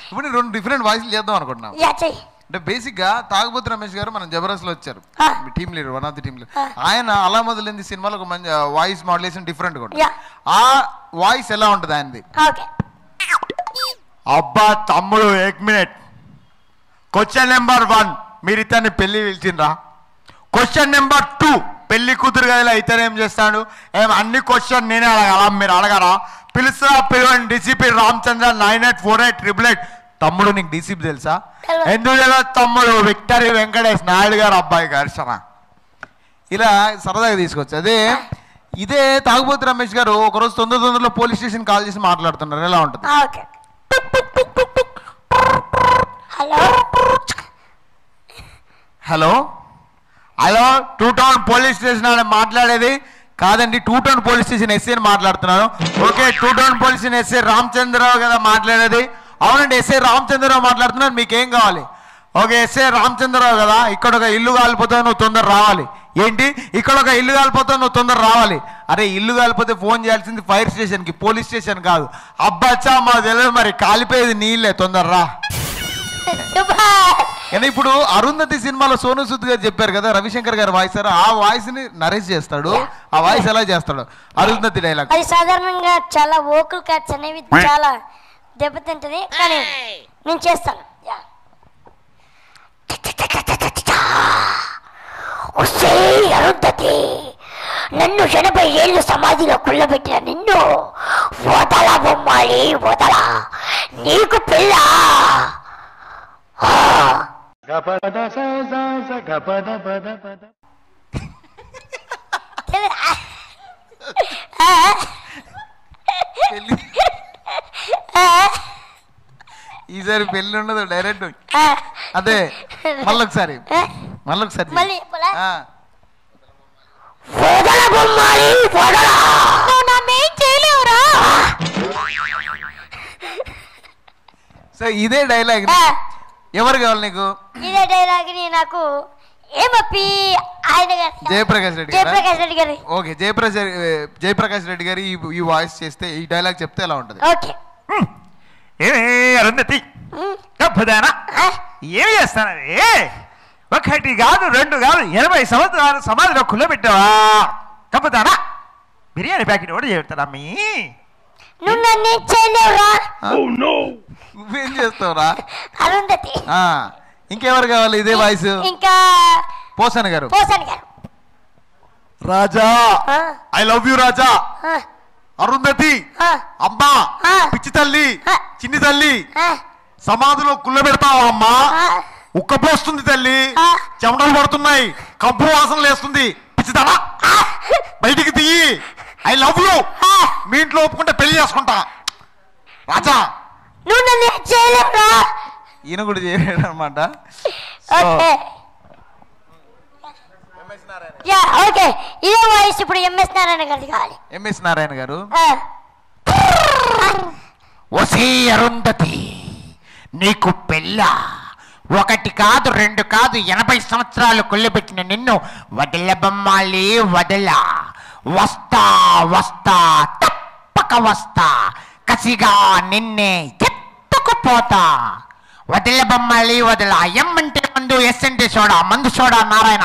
ఇప్పుడు నేను రెండు డిఫరెంట్ వాయిస్లు చేద్దాం అనుకుంటున్నాం యా చెయ్యి అంటే బేసిక్ గా తాగుబోతు రమేష్ గారు మన జబర్దస్త్ లో వచ్చారు ఆ. Team leader one of the team leader ఆయన అలా మొదలైంది సినిమాలో ఒక మంచి వాయిస్ మాడ్యులేషన్ డిఫరెంట్ గా యా. ఆ వాయిస్ ఎలా ఉంటుంది ఆయనది ఓకే అబ్బా తమ్ముడు ఏక్ మినిట్ క్వశ్చన్ నెంబర్ వన్ మీరు ఇతన్ని పెళ్లి పిలిచిండ్రా క్వశ్చన్ నెంబర్ టూ పెళ్లి కూతురు గదిలో ఇతను ఏం చేస్తాడు ఏం అన్ని క్వశ్చన్ నేనే అడగాల మీరు అడగరా పిలుస్తా పిలవండి DCP Ramachandra nine eight four eight triple eight తమ్ముడు నీకు డిసిపి తెలుసా తెలవదు. ఎందుకు తెలియదు తమ్ముడు విక్టరీ వెంకటేష్ నాయుడు గారు అబ్బాయి ఘర్షణ ఇలా సరదాగా తీసుకోవచ్చు అదే ఇదే తాగుబోతు రమేష్ గారు ఒకరోజు తొందర తొందరలో పోలీస్ స్టేషన్ కాల్ చేసి మాట్లాడుతున్నారు ఎలా ఉంటుంది okay hello hello hello two town police station అని మాట్లాడేది కాదండి two town police station SI అని మాట్లాడుతున్నాను okay two town police station SI Ramachandra Rao కదా మాట్లాడేది అవునండి ఎస్ఐ రామచంద్రరావు మాట్లాడుతున్నాను మీకేం కావాలి ఓకే ఎస్ఐ రామచంద్రరావు కదా ఇక్కడ ఒక ఇల్లు కాలిపోతావు నువ్వు తొందర రావాలి ఏంటి ఇక్కడ ఒక ఇల్లు కాలిపోతావు నువ్వు తొందర రావాలి అరే ఇల్లు కాలిపోతే ఫోన్ చేయాల్సింది ఫైర్ స్టేషన్కి పోలీస్ స్టేషన్ కాదు అబ్బచ్చా మా తెలియదు మరి కాలిపోయేది నీళ్ళే తొందర రా సూపర్ కానీ ఇప్పుడు అరుంధతి సినిమాలో సోను సూద్ గారు చెప్పారు కదా రవిశంకర్ గారు వాయిస్ ఆ వాయిస్ ని నరేష్ చేస్తాడు ఆ వాయిస్ ఎలా చేస్తాడు అరుంధతి డైలాగ్ అది సాధారణంగా చాలా ఓకల్ క్యాట్స్ అనేవి చాలా దెబ్బతింటది కానీ నేను చేస్తాను యా. ఒసే అరుంధతి నన్ను ఎనభై ఏళ్ళు సమాధిలో కుళ్ళబెట్టిన నిన్ను వదల బొమ్మాలి వదల నీకు పిల్ల పెళ్లి ఈసారి పెళ్లి ఉండదు డైరెక్ట్ అదే మళ్ళొకసారి మళ్ళొకసారి మళ్ళీ చెప్పాలా? ఆ. వదల బొమ్మాలి వదల నన్నేం చేయలేవురా సో ఇదే డైలాగ్ ఎవరు కావాలి నీకు ఇదే డైలాగ్ ని నాకు ఏమప్పి ఆయన గారు జయప్రకాష్ రెడ్డి గారా? జయప్రకాష్ రెడ్డి గారు ఓకే జయప్రకాష్ జయప్రకాష్ రెడ్డి గారు ఈ ఈ వాయిస్ చేస్తే ఈ డైలాగ్ చెప్తే ఎలా ఉంటుంది ఓకే ఏ అరుంధతి తప్పుదానా ఏం చేస్తానది ఒకటి కాదు రెండు కాదు ఎనభై సంవత్సరాలు సమాధిలో కుల్లబెట్టావా తప్పుదానా బిర్యానీ ప్యాకెట్ కూడా చెప్తారా మీ నువ్వు నన్నేం చేయలేవురా నువ్వేం చేస్తావురా అరుంధతి ఆ, ఇంకెవరు కావాలి ఇదే వాయిస్ ఇంకా పోసన్ గారు పోసాని గారు రాజా ఆ, ఐ లవ్ యూ రాజా ఆ, అరుంధతి ఆ, అమ్మా ఆ. పిచ్చి తల్లి ఆ. చిన్ని తల్లి ఆ, సమాధిలో కుల్లబెడతావా అమ్మా ఆ. ఉక్కపోస్తుంది తల్లి ఆ. చెమటలు పడుతున్నాయి కంపు వాసన లేస్తుంది పిచ్చిదనా బయటికి తీయి ఐ లవ్ యూ మీ ఇంట్లో ఒప్పుకుంటే పెళ్లి చేసుకుంటా రాజా నువ్వు నన్నేం చేయలేవురా ఈయన కూడా చేయలేడు అనమాట ఓకే యా ఓకే ఇదే వాయిస్ ఇప్పుడు ఎంఎస్ నారాయణ గారిది కావాలి ఎంఎస్ నారాయణ గారు ఆ, ఒసే అరుంధతి నీకు పెళ్ళ ఒకటి కాదు రెండు కాదు ఎనభై సంవత్సరాలు కొల్లబెట్టిన నిన్ను వదల బొమ్మాలి వదల వస్తా వస్తా తప్పక వస్తా కసిగా నిన్నే ఎత్తుకుపోతా వదల బొమ్మాలి వదల ఎమ్మంటే మందు ఎస్ అంటే సోడా మందు soda Narayana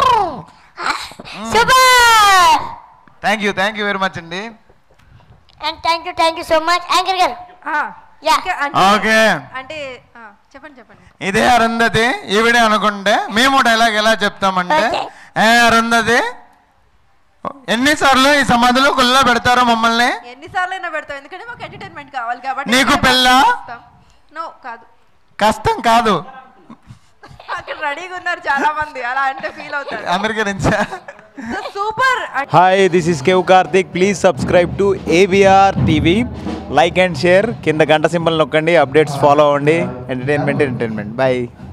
super thank you thank you very much అండి and thank you thank you so much anchor గారు ఆ, యా. ఇంకా అంటే ఓకే అంటే ఆ, చెప్పండి చెప్పండి ఇదే అరుంధతి ఈవిడే అనుకుంటే మేము డైలాగ్ ఎలా చెప్తామంటే Okay. ఏ అరుంధతి ఎన్నిసార్లు ఈ సమాధిలో కుల్లా పెడతారో మమ్మల్ని ఎన్నిసార్లు అయినా పెడతాం ఎందుకంటే మాకు ఎంటర్టైన్మెంట్ కావాలి కాబట్టి నీకు పెళ్ళా? నో కాదు కష్టం కాదు అక్కడ రెడీగా ఉన్నారు చాలా మంది అలా అంటే ఫీల్ అవుతారు అందరికీ నుంచా super hi this is Kev Karthik please subscribe to ABR TV like and share కింద గంట సింబల్ నొక్కండి అప్డేట్స్ ఫాలో అవ్వండి ఎంటర్టైన్మెంట్ ఎంటర్టైన్మెంట్ బాయ్